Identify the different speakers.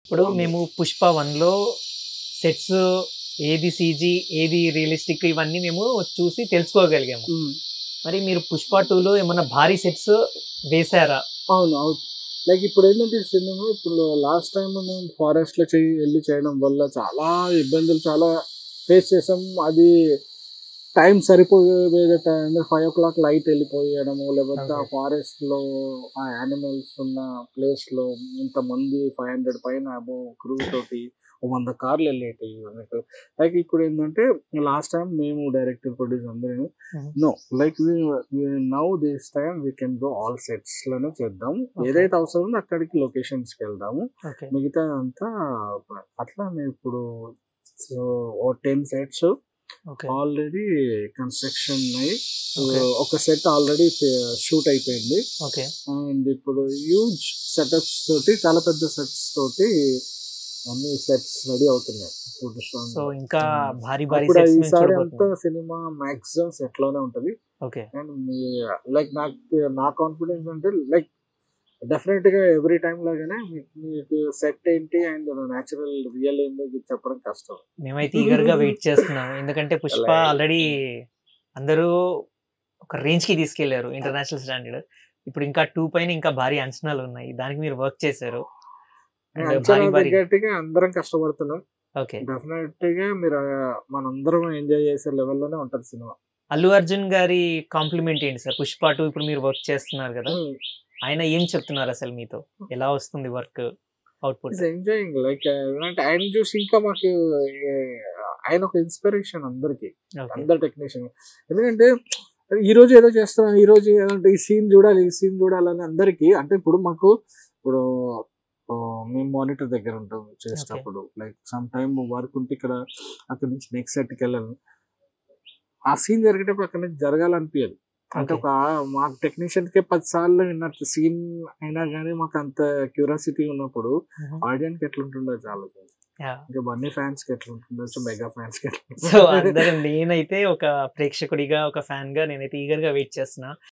Speaker 1: ఇప్పుడు మేము పుష్ప వన్ లో సెట్స్ ఏది సీజీ ఏది రియలిస్టిక్ ఇవన్నీ మేము చూసి తెలుసుకోగలిగాము
Speaker 2: ఉమ్.
Speaker 1: మరి మీరు పుష్ప టూ లో ఏమన్నా భారీ సెట్స్ వేశారా
Speaker 2: అవును అవును లైక్ ఇప్పుడు ఏంటంటే ఈ సినిమా ఇప్పుడు లాస్ట్ టైం మేము ఫారెస్ట్ లో చేయి వెళ్ళి చేయడం వల్ల చాలా ఇబ్బందులు చాలా ఫేస్ చేసాం అది టైం సరిపోయే time five o'clock light వెళ్ళిపోయడము లేకపోతే ఆ
Speaker 1: Okay.
Speaker 2: ఫారెస్ట్ లో ఆ యానిమల్స్ ఉన్న ప్లేస్ లో ఇంతమంది ఫైవ్ హండ్రెడ్ పైన అబో క్రూ తోటి ఓ వంద కార్లు వెళ్ళేటి లైక్ ఇప్పుడు ఏంటంటే లాస్ట్ టైం మేము డైరెక్టర్ ప్రొడ్యూస్ అందరూ
Speaker 1: Mhm.
Speaker 2: No like now this time we can go all sets లోనే చేద్దాం
Speaker 1: Okay.
Speaker 2: ఏదైతే అవసరం ఉందో అక్కడికి లొకేషన్స్ కి వెళ్దాము
Speaker 1: ఓకే
Speaker 2: మిగతా అంతా అట్లా మేము ఇప్పుడు so oh ten sets
Speaker 1: okay
Speaker 2: already construction అయ్యి
Speaker 1: Okay.
Speaker 2: ఒక సెట్ ఆల్రెడీ షూట్ అయిపోయింది
Speaker 1: ఓకే
Speaker 2: అండ్ ఇప్పుడు హ్యూజ్ సెటప్స్ తోటి చాలా పెద్ద సెట్స్ తోటి అన్ని సెట్స్ రెడీ అవుతున్నాయి ఇప్పుడు
Speaker 1: సో ఇంకా
Speaker 2: Hmm.
Speaker 1: భారీ భారీ
Speaker 2: అప్పుడు
Speaker 1: సెట్స్ మేము
Speaker 2: ఈసారి అంతా
Speaker 1: చూడబోతున్నాం
Speaker 2: సినిమా మాక్సిమం సెట్ లోనే ఉంటది
Speaker 1: ఓకే
Speaker 2: అండ్ మీ లైక్ నాకు నా కాన్ఫిడెన్స్ అంటే లైక్ డెఫినెట్ గా ఎవ్రీ టైం లాగానే మీ- మీకు సెట్ ఏంటి అండ్ న్యాచురల్ రియల్ ఏందో మీకు చెప్పడం కష్టం
Speaker 1: మేమైతే ఈగర్ గా వెయిట్ చేస్తున్నాము ఎందుకంటే పుష్ప
Speaker 2: Like-
Speaker 1: ఆల్రెడీ అందరూ ఒక రేంజ్ కి తీసుకెళ్లారు ఇంటర్నేషనల్ స్టాండర్డ్ ఇప్పుడు ఇంకా టూ పైన ఇంకా భారీ అంచనాలు ఉన్నాయి దానికి మీరు వర్క్ చేశారు And భారీ
Speaker 2: అంచనా
Speaker 1: భారీ
Speaker 2: తగ్గట్టుగా అందరం కష్టపడుతున్నాం
Speaker 1: ఓకే
Speaker 2: డెఫినెట్ గా మీరు ఆ, మనందరం ఎంజాయ్ చేసే లెవెల్లోనే ఉంటది సినిమా
Speaker 1: అల్లు అర్జున్ గారి కాంప్లిమెంట్ ఏంటి సార్ పుష్ప టూ ఇప్పుడు మీరు వర్క్ చేస్తున్నారు కదా ఆయన ఏం చెప్తున్నారు అసలు మీతో ఎలా వస్తుంది work output
Speaker 2: it's enjoying like అంటే ఆయన చూసి ఇంకా మాకు ఏ, ఆయన ఒక ఇన్స్పిరేషన్ అందరికి
Speaker 1: ఓకే
Speaker 2: అందరు టెక్నీషియన్ ఎందుకంటే ఈ రోజు ఏదో చేస్తున్నాం ఈ రోజు ఏదంటే ఈ సీన్ చూడాలి ఈ సీన్ చూడాలని అందరికి అంటే ఇప్పుడు మాకు ఇప్పుడు ఆ, మేము మానిటర్ దగ్గర ఉంటాం చేసేటప్పుడు లైక్ సమ్ టైమ్ వర్క్ ఉంటే ఇక్కడ అక్కడ నుంచి నెక్స్ట్ సెట్కి వెళ్ళాలి ఆ సీన్ జరిగేటప్పుడు అక్కడ నుంచి జరగాలనిపించదు అంటే
Speaker 1: Okay.
Speaker 2: ఒక మాకు టెక్నీషియన్ కి పది సార్లు విన్నట్టు సీన్ అయినా కానీ మాకు అంత క్యూరియాసిటీ ఉన్నప్పుడు ఆడియన్స్ కి ఎట్లుంటుందో చాలా ఇంకా బన్నీ ఫ్యాన్స్ కి ఎట్లుంటుండొచ్చు మెగా ఫ్యాన్స్ కి
Speaker 1: సో
Speaker 2: ఎట్లుంటుందో
Speaker 1: అందరం నేనైతే ఒక ప్రేక్షకుడిగా ఒక ఫ్యాన్ గా నేనైతే ఈగర్ గా వెయిట్ చేస్తున్నా